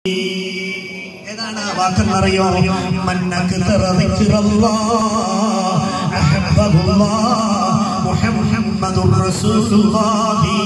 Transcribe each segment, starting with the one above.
ഏതാണ് ആ വാക്കെന്നറിയോ മന്നക്ക് മുഹമ്മദുർ റസൂലുള്ളാഹി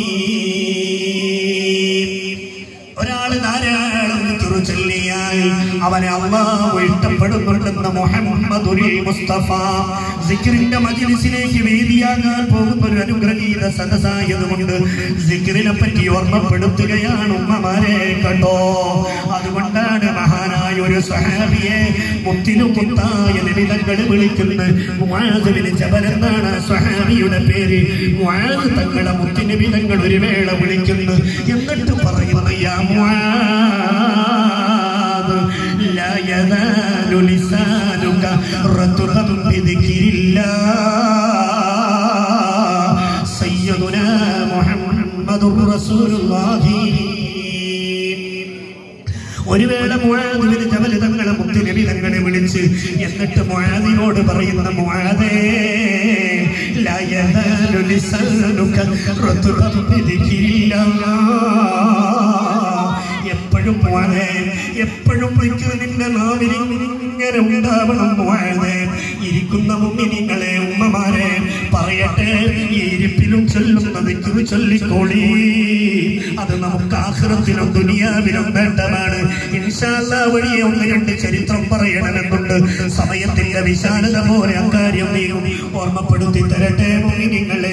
ഒരാൾ ധാരാളം ദിക്റ് ചൊല്ലിയാൽ അവനെ അള്ളാഹു ഇഷ്ടപ്പെടുന്നുണ്ടെന്ന് മുഹമ്മദുൽ മുസ്തഫ സിക്റിന്റെ മജ്ലിസിലേക്ക് വേദിയാകാൻ പോകുന്ന ഒരു അനുഗ്രഹീത സദസ്സായതുകൊണ്ട് സിക്റിനെ പറ്റി ഓർമ്മപ്പെടുത്തുകയാണ് ഉമ്മമാരെ കണ്ടോ അതുകൊണ്ടാണ് മഹാനായ ഒരു സഹാബിയെ മുത്തിനും മുത്തായ നിമിതങ്ങൾ വിളിക്കുന്ന മുആദിന് ജബൽ എന്നാണ് ആ സഹാബിയുടെ പേര് മുആദ് തങ്ങളെ മുത്തിന് വിധങ്ങൾ ഒരു വേള വിളിക്കുന്നു എന്നിട്ട് പറയുന്നു യാ മുആദ് لا يزال لسانك رطبا بذكر الله سيدنا محمد رسول الله ഒരു വേള മുഴാദിന് ജബൽ തങ്ങളെ മുത്തുനബി തങ്ങളെ വിളിച്ച് എന്നിട്ട് മുഴാദിനോട് പറയുന്ന മുഴാദേ لا يزال لسانك رطبا بذكر الله എപ്പോഴും പോവാതെ എപ്പോഴും വിളിക്കുന്ന നിന്റെ നാവിൽ ഇങ്ങനെ ഉണ്ടാവണം പോവാതെ ഇരിക്കുന്ന മുമ്മിനിങ്ങളെ ഉമ്മമാരെ പറയട്ടെ ഈ ഇരിപ്പിലും ചൊല്ലുന്ന ദിക്റ് ചൊല്ലിക്കോളി അത് നമുക്ക് ആഹ്റത്തിലും ദുനിയാവിലും വേണ്ടതാണ് ഇൻഷാല്ല വഴിയെ ഒന്ന് രണ്ട് ചരിത്രം പറയണമെന്നുണ്ട് സമയത്തിന്റെ വിശാലത പോലെ അക്കാര്യം നീ ഓർമ്മപ്പെടുത്തി തരട്ടെ മുമ്മിനിങ്ങളെ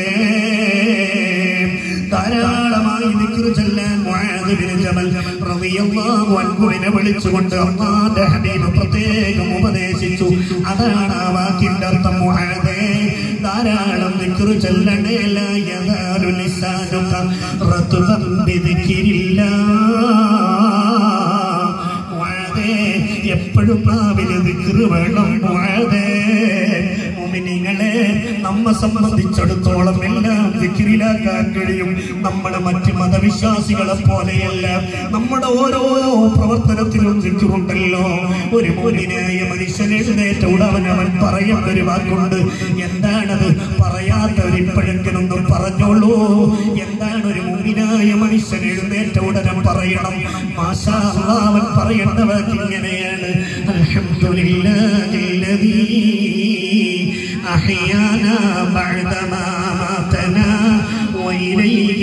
ധാരാളമായി ദിക്റ് ചൊല്ലാൻ മുആദ് ബിൻ ജബൽ റളിയല്ലാഹു അൻഹുവിനെ വിളിച്ചുകൊണ്ട് അല്ലാഹുവിന്റെ ഹബീബ് പ്രത്യേകം ഉപദേശിച്ചു അതാണ് ആ വാക്കിന്റെ അർത്ഥം മുആദേ ധാരാളം ദിക്റ് ചൊല്ലണേ ലാ യദാലു ലിസാനുക റത്ബൻ ബിദിക്രില്ലാഹ് മുആദേ എപ്പോഴും നാവില് ദിക്റ് വേണം മുആദേ മുഅ്മിനീങ്ങളെ നമ്മെ സംബന്ധിച്ചിടത്തോളം എല്ലാം ദിക്റിലാക്കാൻ കഴിയും നമ്മുടെ മറ്റ് മതവിശ്വാസികളെ പോലെയല്ല നമ്മുടെ ഓരോ പ്രവർത്തനത്തിലും ദിക്റുണ്ടല്ലോ ഒരു മുന്നിനായ മനുഷ്യൻ എഴുന്നേറ്റ ഉടവൻ അവൻ പറയുന്ന ഒരു വാക്കുണ്ട് എന്താണത് പറയാത്തവരിപ്പോഴെങ്കിലും ഒന്ന് പറഞ്ഞോളൂ എന്താണ് ഒരു മുന്നിനായ മനുഷ്യൻ എഴുന്നേറ്റ ഉടനെ പറയണം മാഷാ അല്ലാഹ് അവൻ പറയേണ്ട വാക്ക് ഇങ്ങനെയാണ് അൽഹംദുലില്ലാഹില്ലദീ أحيانا بعدما ماتنا وإليه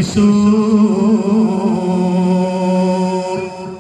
النشور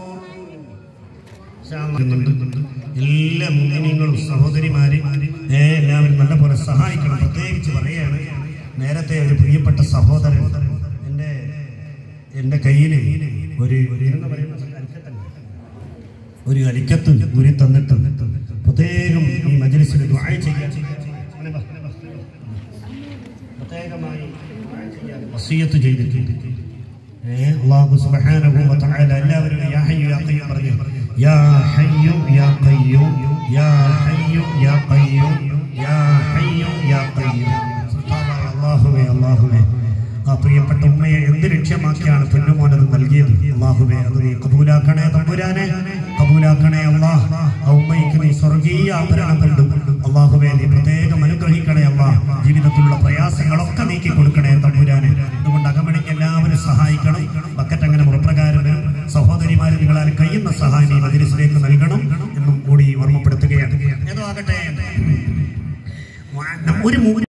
എല്ലാ മുന്നിങ്ങളും സഹോദരിമാരെ എല്ലാവരും നല്ലപോലെ സഹായിക്കണം പ്രത്യേകിച്ച് പറയാണ് നേരത്തെ ഒരു പ്രിയപ്പെട്ട സഹോദരൻ എൻ്റെ എൻ്റെ കയ്യിൽ ഒരു എന്താ പറയുന്ന അരിക്കത്തല്ല. ഒരു അലിക്കത്ത് ഊരി തന്നിട്ട് പ്രത്യേകം ഈ മജലിസിന് ദുആ ചെയ്യാൻ അങ്ങനെ വാ, അങ്ങനെ വാ. പ്രത്യേകമായി ദുആ ചെയ്യാൻ വസിയത്ത് ചെയ്തിട്ടുണ്ട് ഏ, അല്ലാഹു സുബ്ഹാനഹു വ തആല എല്ലാവരും യാ ഹയ്യു യാ ഖയ്യൂം പറഞ്ഞു യാ ഹയ്യു യാ ഖയ്യൂം യാ ഹയ്യു യാ ഖയ്യൂം യാ ഹയ്യു യാ ഖയ്യൂം സുബ്ഹാനല്ലാഹ്, അല്ലാഹുവേ അല്ലാഹുവേ ആ പ്രിയപ്പെട്ട ഉമ്മയെ എന്ത് ലക്ഷ്യമാക്കിയാണ് പൊന്നുമോനത് നൽകിയത് അള്ളാഹുവേ അത് നീ കബൂലാക്കണേ തമ്പുരാനെ കബൂലാക്കണേ അള്ളാഹ് ആ ഉമ്മയ്ക്ക് നീ സ്വർഗീയ ആഭരണം കൊണ്ട് അള്ളാഹുവേ നീ പ്രത്യേകം അനുഗ്രഹിക്കണേ അള്ളാഹ് ജീവിതത്തിലുള്ള പ്രയാസങ്ങളൊക്കെ നീക്കി കൊടുക്കണേ തമ്പുരാനെ അതുകൊണ്ട് അകമണിക്ക് എല്ലാവരും സഹായിക്കണം ബക്കറ്റ് അങ്ങനെ മുറപ്രകാരം വരും സഹോദരിമാര് നിങ്ങളാൽ കഴിയുന്ന സഹായം ഈ മജിലിസിലേക്ക് നൽകണം എന്നും കൂടി ഓർമ്മപ്പെടുത്തുകയാണ് ഏതോ ആകട്ടെ ഒരു മൂന്ന്